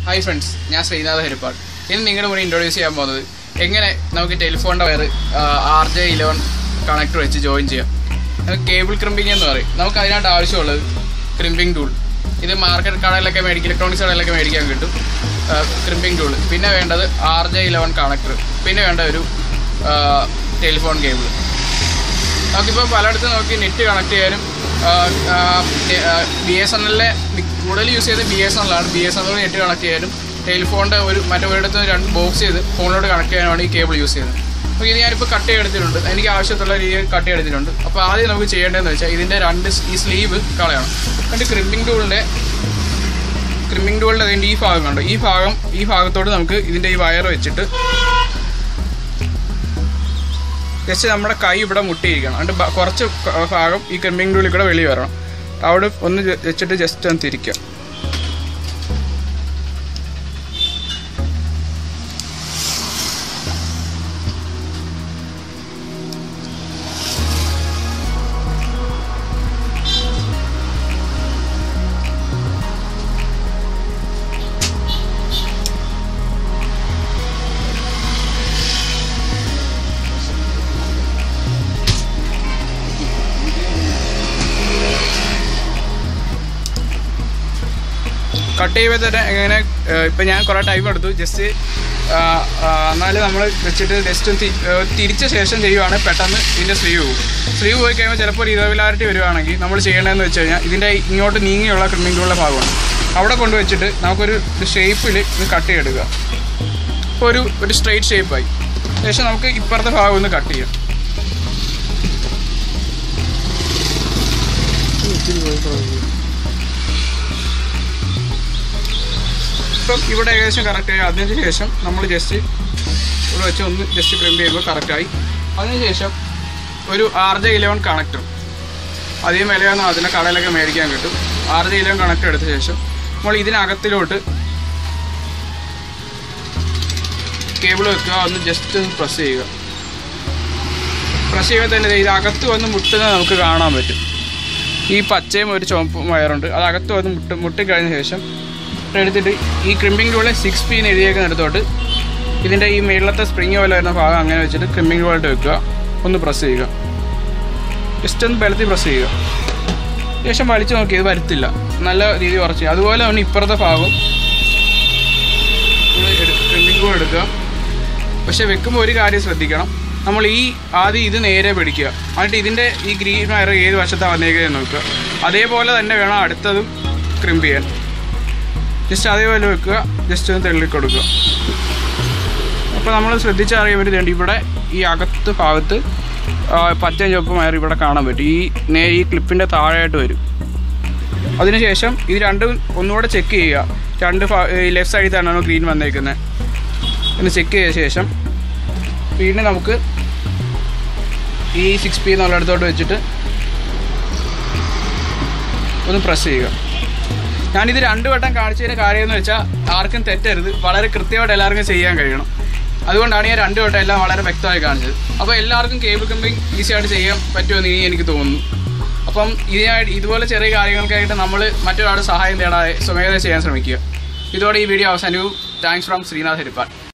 Hi friends ഞാൻ ശ്രീനാഥ് ഹരിപ്പാട് ഇന്ന് നിങ്ങളുടെ മുന്നിൽ ഇൻട്രൊഡ്യൂസ് ചെയ്യാൻ പോകുന്നത് എങ്ങനെ നമുക്ക് ടെലിഫോണിൻ്റെ wire R J eleven connector വെച്ച് ജോയിൻ ചെയ്യാം നമുക്ക് കേബിൾ ക്രിമ്പിംഗ് എന്ന് പറയും നമുക്ക് അതിനായിട്ട് ആവശ്യമുള്ളത് ക്രിമ്പിംഗ് ടൂൾ ഇത് മാർക്കറ്റ് കടയിലൊക്കെ മേടിക്കും ഇലക്ട്രോണിക്സ് കടയിലൊക്കെ മേടിക്കാൻ കിട്ടും ക്രിമ്പിംഗ് ടൂൾ പിന്നെ വേണ്ടത് ആർ ജെ ഇലവൻ കണക്ടർ പിന്നെ വേണ്ട ഒരു ടെലിഫോൺ കേബിൾ നമുക്കിപ്പോൾ പലയിടത്തും നോക്കി നെറ്റ് കണക്ട് ചെയ്യാനും ബി എസ് എൻ എല്ലിലെ കൂടുതൽ യൂസ് ചെയ്ത് ബി എസ് എൻ എല്ലാണ് ബി എസ് എൻ എല്ലിൽ നെറ്റ് കണക്ട് ചെയ്യാനും ടെലിഫോണിൻ്റെ ഒരു മറ്റൊരിടത്ത് രണ്ട് ബോക്സ് ചെയ്ത് ഫോണിലോട്ട് കണക്ട് ചെയ്യാനാണ് ഈ കേബിൾ യൂസ് ചെയ്യുന്നത് അപ്പോൾ ഇത് ഞാനിപ്പോൾ കട്ട് ചെയ്തെടുത്തിട്ടുണ്ട് എനിക്ക് ആവശ്യത്തുള്ള രീതിയിൽ കട്ട് ചെയ്തെടുത്തിട്ടുണ്ട് അപ്പോൾ ആദ്യം നമുക്ക് ചെയ്യേണ്ടതെന്ന് വെച്ചാൽ ഇതിൻ്റെ രണ്ട് സ് ഈ സ്ലീവ് കളയണം എന്നിട്ട് ക്രിമ്പിംഗ് ടൂളിൻ്റെ ക്രിമ്പിംഗ് ടൂളിൻ്റെ അതിൻ്റെ ഈ ഭാഗം കണ്ടോ ഈ ഭാഗം ഈ ഭാഗത്തോട് നമുക്ക് ഇതിൻ്റെ ഈ വയർ വെച്ചിട്ട് ജസ്റ്റ് നമ്മുടെ കൈ ഇവിടെ മുട്ടിയിരിക്കണം എന്നിട്ട് ബ- കുറച്ച് ക- ഭാഗം ഈ ക്രിമ്പിംഗ് ടൂളിൽ കൂടെ വെളി വരണം അവിടെ ഒന്ന് ജ- വെച്ചിട്ട് ജസ്റ്റ് ഒന്ന് തിരിക്കാം കട്ട് ചെയ്യുമ്പോൾ തന്നെ എങ്ങനെ ഇപ്പം ഞാൻ കുറേ ടൈം എടുത്തു ജസ്റ്റ് എന്നാലും നമ്മൾ വെച്ചിട്ട് ജസ്റ്റ് ഒന്ന് തി- ഏഹ് തിരിച്ച ശേഷം ചെയ്യുവാണെങ്കിൽ പെട്ടെന്ന് ഇതിൻ്റെ സ്ലീവ് പോകും സ്ലീവ് പോയി കഴിയുമ്പോൾ ചിലപ്പോൾ ഒരു ഇറഗുലാരിറ്റി വരുവാണെങ്കിൽ നമ്മൾ ചെയ്യേണ്ടതെന്ന് വെച്ച് കഴിഞ്ഞാൽ ഇതിൻ്റെ ഇങ്ങോട്ട് നീങ്ങിയുള്ള ക്രിമ്മിങ്ങുള്ള ഭാഗമാണ് അവിടെ കൊണ്ടുവച്ചിട്ട് നമുക്കൊരു ഷേപ്പിൽ ഇത് കട്ട് ചെയ്തെടുക്കുക ഇപ്പോൾ ഒരു ഒരു സ്ട്രെയിറ്റ് ഷേപ്പായി ശേഷം നമുക്ക് ഇപ്പുറത്തെ ഭാഗം ഒന്ന് കട്ട് ചെയ്യാം ഇപ്പം ഇവിടെ ഏകദേശം കറക്റ്റായി അതിന് ശേഷം നമ്മൾ ജസ്റ്റ് ഇവിടെ വെച്ച് ഒന്ന് ജസ്റ്റ് ക്രിമ്പ് ചെയ്യുമ്പോൾ കറക്റ്റായി അതിനുശേഷം ഒരു ആർ ജെ ഇലവൻ കണക്ടർ അധികം വിലയൊന്നും അതിൻ്റെ കടയിലൊക്കെ മേടിക്കാൻ കിട്ടും ആർ ജെ ഇലവൻ കണക്ടർ എടുത്ത ശേഷം നമ്മൾ ഇതിനകത്തിലോട്ട് കേബിൾ വെക്കുക ഒന്ന് ജസ്റ്റ് ഒന്ന് പ്രസ് ചെയ്യുക പ്രസ് ചെയ്യുമ്പോൾ തന്നെ ദേ ഇത് അകത്ത് വന്ന് മുട്ടുന്നത് നമുക്ക് കാണാൻ പറ്റും ഈ പച്ചയും ഒരു ചുവപ്പും വയറുണ്ട് അത് അകത്ത് വന്ന് മുട്ട് മുട്ടിക്കഴിഞ്ഞ ശേഷം എടുത്തിട്ട് ഈ ക്രിമ്പിംഗ് ടൂളെ സിക്സ് പീന്ന് എഴുതിയേക്കുന്ന എടുത്തോട്ട് ഇതിൻ്റെ ഈ മേളത്തെ സ്പ്രിങ് പോലെ വരുന്ന ഭാഗം അങ്ങനെ വെച്ചിട്ട് ക്രിമ്പിംഗ് ടൂളായിട്ട് വെക്കുക ഒന്ന് പ്രസ് ചെയ്യുക ജസ്റ്റ് ഒന്ന് ബലത്തിൽ പ്രസ് ചെയ്യുക ശേഷം വലിച്ചു നോക്കി ഇത് വരുത്തില്ല നല്ല രീതിയിൽ ഉറച്ച് ചെയ്യുക. അതുപോലെ തന്നെ ഇപ്പുറത്തെ ഭാഗം ക്രിമ്പിംഗ് ടൂൾ എടുക്കുക പക്ഷെ വെക്കുമ്പോൾ ഒരു കാര്യം ശ്രദ്ധിക്കണം നമ്മൾ ഈ ആദ്യം ഇത് നേരെ പിടിക്കുക എന്നിട്ട് ഇതിൻ്റെ ഈ ഗ്രീൻ വയർ ഏത് വശത്താണ് വന്നേക്കുന്നത് നോക്കുക അതേപോലെ തന്നെ വേണം അടുത്തതും ക്രിമ്പ് ചെയ്യാൻ ജസ്റ്റ് അതേപോലെ വെക്കുക ജസ്റ്റ് ഒന്ന് തെള്ളി കൊടുക്കുക അപ്പോൾ നമ്മൾ ശ്രദ്ധിച്ചറിയാൻ പറ്റുന്നുണ്ട് ഇവിടെ ഈ അകത്ത് ഭാഗത്ത് ആ, പച്ചയും ചുവപ്പും വയർ ഇവിടെ കാണാൻ പറ്റും ഈ നേ ഈ ക്ലിപ്പിൻ്റെ താഴെയായിട്ട് വരും അതിനുശേഷം ഇത് രണ്ടും ഒന്നുകൂടെ ചെക്ക് ചെയ്യുക രണ്ട് ലെഫ്റ്റ് സൈഡിൽ തന്നെയാണോ ഗ്രീൻ വന്നേക്കുന്നത് എന്ന് ചെക്ക് ചെയ്ത ശേഷം വീണ്ടും നമുക്ക് ഈ സിക്സ് പി എന്നുള്ളിടത്തോട്ട് വെച്ചിട്ട് ഒന്ന് പ്രസ് ചെയ്യുക ഞാനിത് രണ്ട് വട്ടം കാണിച്ചതിന് കാര്യം എന്ന് വെച്ചാൽ ആർക്കും തെറ്റരുത് വളരെ കൃത്യമായിട്ട് എല്ലാവർക്കും ചെയ്യാൻ കഴിയണം അതുകൊണ്ടാണ് ഞാൻ രണ്ട് വട്ടം എല്ലാം വളരെ വ്യക്തമായി കാണിച്ചത് അപ്പോൾ എല്ലാവർക്കും കേബിൾ കമ്പിങ് ഈസി ആയിട്ട് ചെയ്യാൻ പറ്റുമെന്ന് ഇനി എനിക്ക് തോന്നുന്നു അപ്പം ഇതിനായിട്ട് ഇതുപോലെ ചെറിയ കാര്യങ്ങൾക്കായിട്ട് നമ്മൾ മറ്റൊരാളുടെ സഹായം തേടാതെ സ്വമേധ ചെയ്യാൻ ശ്രമിക്കുക ഇതോടെ ഈ വീഡിയോ അവസാനിക്കും താങ്ക്സ് ഫ്രം ശ്രീനാഥ് ഹരിപ്പാട്